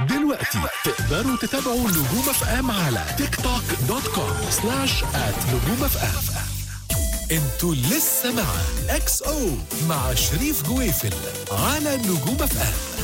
دلوقتي تقدروا تتابعوا نجوم اف ام على تيك توك دوت كوم سلاش ات نجوم اف ام انتوا لسه مع اكس او مع شريف جويفل على نجوم اف ام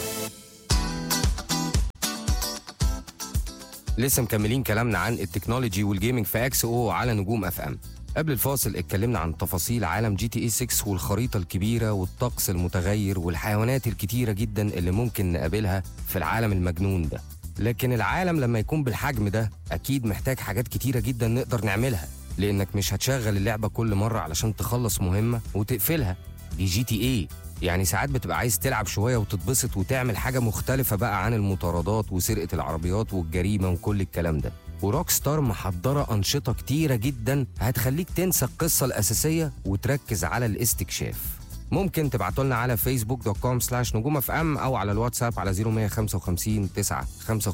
لسه مكملين كلامنا عن التكنولوجي والجيمنج في اكس او على نجوم اف ام قبل الفاصل اتكلمنا عن تفاصيل عالم جي تي اي 6 والخريطه الكبيره والطقس المتغير والحيوانات الكتيره جدا اللي ممكن نقابلها في العالم المجنون ده لكن العالم لما يكون بالحجم ده اكيد محتاج حاجات كتيره جدا نقدر نعملها لانك مش هتشغل اللعبه كل مره علشان تخلص مهمه وتقفلها دي جي تي اي يعني ساعات بتبقى عايز تلعب شويه وتتبسط وتعمل حاجه مختلفه بقى عن المطاردات وسرقه العربيات والجريمه وكل الكلام ده وروك ستار محضره انشطه كتيره جدا هتخليك تنسى القصه الاساسيه وتركز على الاستكشاف ممكن تبعتوا لنا على فيسبوك دوت كوم سلاش نجوم اف ام او على الواتساب على 0155 9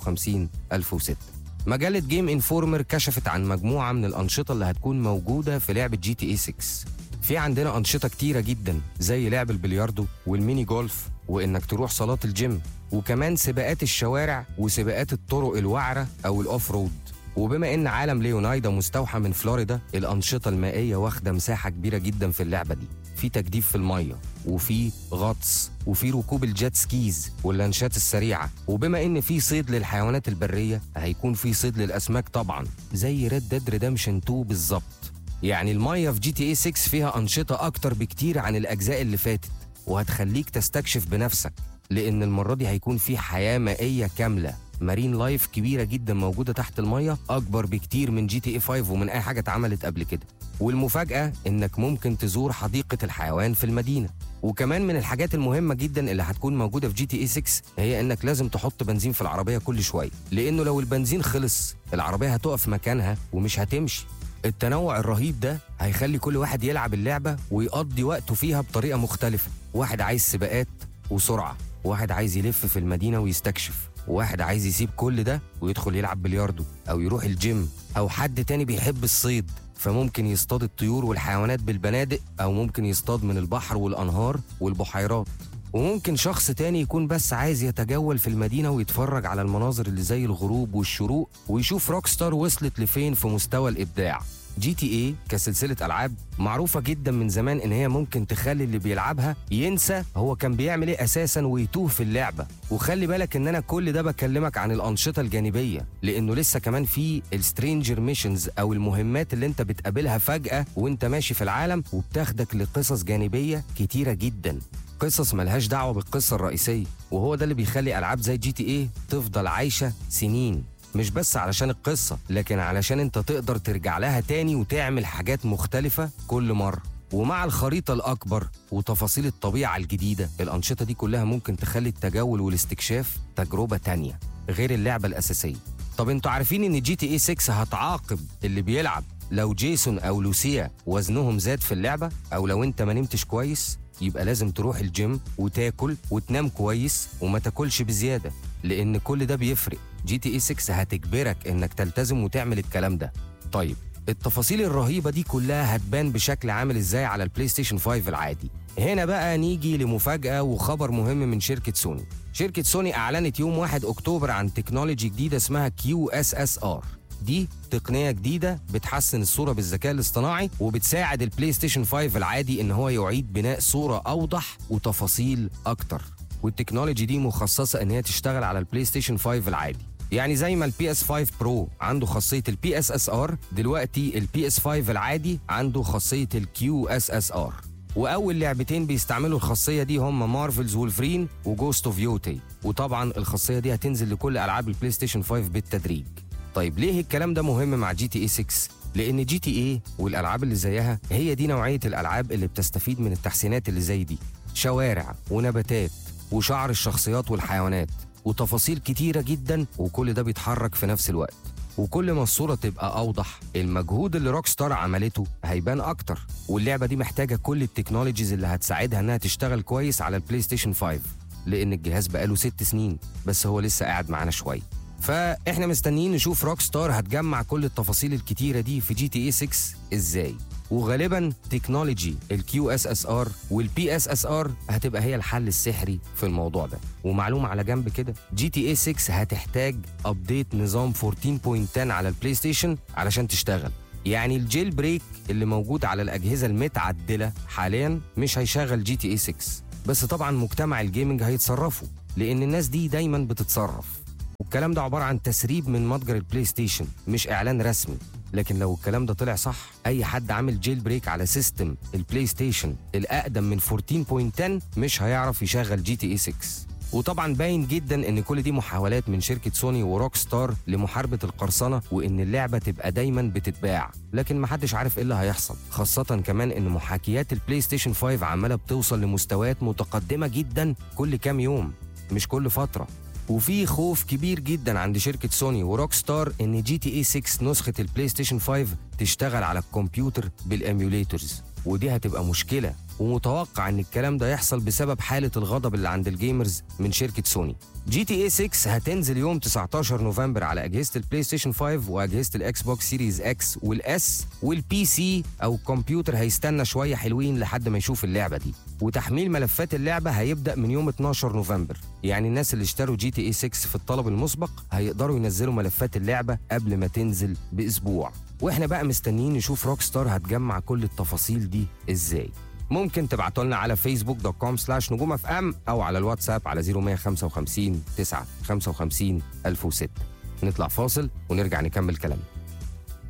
55 1006 مجلة جيم انفورمر كشفت عن مجموعة من الأنشطة اللي هتكون موجودة في لعبة جي تي اي 6 في عندنا أنشطة كتيرة جدا زي لعب البلياردو والميني جولف وإنك تروح صالات الجيم وكمان سباقات الشوارع وسباقات الطرق الوعرة أو الأوف رود وبما إن عالم ليونايدا مستوحى من فلوريدا الأنشطة المائية واخدة مساحة كبيرة جدا في اللعبة دي في تجديف في المية وفي غطس وفي ركوب الجيت سكيز واللانشات السريعة وبما إن في صيد للحيوانات البرية هيكون في صيد للأسماك طبعا زي ريد ديد ريدمشن 2 بالظبط يعني المية في جي تي اي 6 فيها أنشطة أكتر بكتير عن الأجزاء اللي فاتت وهتخليك تستكشف بنفسك لأن المرة دي هيكون في حياة مائية كاملة مارين لايف كبيرة جدا موجودة تحت المية أكبر بكتير من جي تي اي 5 ومن أي حاجة اتعملت قبل كده والمفاجأة إنك ممكن تزور حديقة الحيوان في المدينة وكمان من الحاجات المهمة جدا اللي هتكون موجودة في جي تي اي 6 هي إنك لازم تحط بنزين في العربية كل شوية لأنه لو البنزين خلص العربية هتقف مكانها ومش هتمشي التنوع الرهيب ده هيخلي كل واحد يلعب اللعبة ويقضي وقته فيها بطريقة مختلفة واحد عايز سباقات وسرعة واحد عايز يلف في المدينة ويستكشف وواحد عايز يسيب كل ده ويدخل يلعب بلياردو أو يروح الجيم أو حد تاني بيحب الصيد فممكن يصطاد الطيور والحيوانات بالبنادق أو ممكن يصطاد من البحر والأنهار والبحيرات وممكن شخص تاني يكون بس عايز يتجول في المدينة ويتفرج على المناظر اللي زي الغروب والشروق ويشوف روك ستار وصلت لفين في مستوى الإبداع جي تي اي كسلسلة ألعاب معروفة جدا من زمان إن هي ممكن تخلي اللي بيلعبها ينسى هو كان بيعمل إيه أساسا ويتوه في اللعبة وخلي بالك إن أنا كل ده بكلمك عن الأنشطة الجانبية لأنه لسه كمان في السترينجر ميشنز أو المهمات اللي أنت بتقابلها فجأة وأنت ماشي في العالم وبتاخدك لقصص جانبية كتيرة جدا قصص ملهاش دعوة بالقصة الرئيسية وهو ده اللي بيخلي ألعاب زي جي تي ايه تفضل عايشة سنين مش بس علشان القصة لكن علشان انت تقدر ترجع لها تاني وتعمل حاجات مختلفة كل مرة ومع الخريطة الأكبر وتفاصيل الطبيعة الجديدة الأنشطة دي كلها ممكن تخلي التجول والاستكشاف تجربة تانية غير اللعبة الأساسية طب انتوا عارفين ان جي تي اي 6 هتعاقب اللي بيلعب لو جيسون او لوسيا وزنهم زاد في اللعبة او لو انت ما نمتش كويس يبقى لازم تروح الجيم وتاكل وتنام كويس وما تاكلش بزيادة لأن كل ده بيفرق جي تي اي 6 هتجبرك إنك تلتزم وتعمل الكلام ده طيب التفاصيل الرهيبة دي كلها هتبان بشكل عامل ازاي على البلاي ستيشن 5 العادي هنا بقى نيجي لمفاجأة وخبر مهم من شركة سوني شركة سوني أعلنت يوم 1 أكتوبر عن تكنولوجي جديدة اسمها كيو اس اس ار دي تقنية جديدة بتحسن الصورة بالذكاء الاصطناعي وبتساعد البلاي ستيشن 5 العادي إن هو يعيد بناء صورة أوضح وتفاصيل أكتر والتكنولوجي دي مخصصة إن هي تشتغل على البلاي ستيشن 5 العادي يعني زي ما البي اس 5 برو عنده خاصية البي اس اس ار دلوقتي البي اس 5 العادي عنده خاصية الكيو اس اس ار واول لعبتين بيستعملوا الخاصيه دي هم مارفلز وولفرين وجوست اوف يوتي وطبعا الخاصيه دي هتنزل لكل العاب البلاي ستيشن 5 بالتدريج طيب ليه الكلام ده مهم مع جي تي اي 6 لان جي تي اي والالعاب اللي زيها هي دي نوعيه الالعاب اللي بتستفيد من التحسينات اللي زي دي شوارع ونباتات وشعر الشخصيات والحيوانات وتفاصيل كتيره جدا وكل ده بيتحرك في نفس الوقت وكل ما الصورة تبقى أوضح المجهود اللي روك ستار عملته هيبان أكتر واللعبة دي محتاجة كل التكنولوجيز اللي هتساعدها إنها تشتغل كويس على البلاي ستيشن 5 لأن الجهاز بقاله ست سنين بس هو لسه قاعد معانا شوية فإحنا مستنيين نشوف روك ستار هتجمع كل التفاصيل الكتيرة دي في جي تي اي 6 إزاي وغالبا تكنولوجي الكيو اس اس ار والبي اس اس ار هتبقى هي الحل السحري في الموضوع ده ومعلومه على جنب كده جي تي اي 6 هتحتاج ابديت نظام 14.10 على البلاي ستيشن علشان تشتغل يعني الجيل بريك اللي موجود على الاجهزه المتعدله حاليا مش هيشغل جي تي اي 6 بس طبعا مجتمع الجيمنج هيتصرفوا لان الناس دي دايما بتتصرف والكلام ده عباره عن تسريب من متجر البلاي ستيشن مش اعلان رسمي لكن لو الكلام ده طلع صح اي حد عامل جيل بريك على سيستم البلاي ستيشن الاقدم من 14.10 مش هيعرف يشغل جي تي اي 6 وطبعا باين جدا ان كل دي محاولات من شركه سوني وروك ستار لمحاربه القرصنه وان اللعبه تبقى دايما بتتباع لكن محدش عارف ايه اللي هيحصل خاصه كمان ان محاكيات البلاي ستيشن 5 عماله بتوصل لمستويات متقدمه جدا كل كام يوم مش كل فتره وفي خوف كبير جدا عند شركه سوني وروك ستار ان جي تي اي 6 نسخه البلاي ستيشن 5 تشتغل على الكمبيوتر بالاميوليترز ودي هتبقى مشكله ومتوقع ان الكلام ده يحصل بسبب حاله الغضب اللي عند الجيمرز من شركه سوني جي تي اي 6 هتنزل يوم 19 نوفمبر على اجهزه البلاي ستيشن 5 واجهزه الاكس بوكس سيريز اكس والاس والبي سي او الكمبيوتر هيستنى شويه حلوين لحد ما يشوف اللعبه دي وتحميل ملفات اللعبه هيبدا من يوم 12 نوفمبر يعني الناس اللي اشتروا جي تي اي 6 في الطلب المسبق هيقدروا ينزلوا ملفات اللعبه قبل ما تنزل باسبوع واحنا بقى مستنيين نشوف روك ستار هتجمع كل التفاصيل دي ازاي ممكن تبعتوا لنا على فيسبوك دوت كوم سلاش نجوم اف ام او على الواتساب على 0155 9 55 1006 نطلع فاصل ونرجع نكمل كلامنا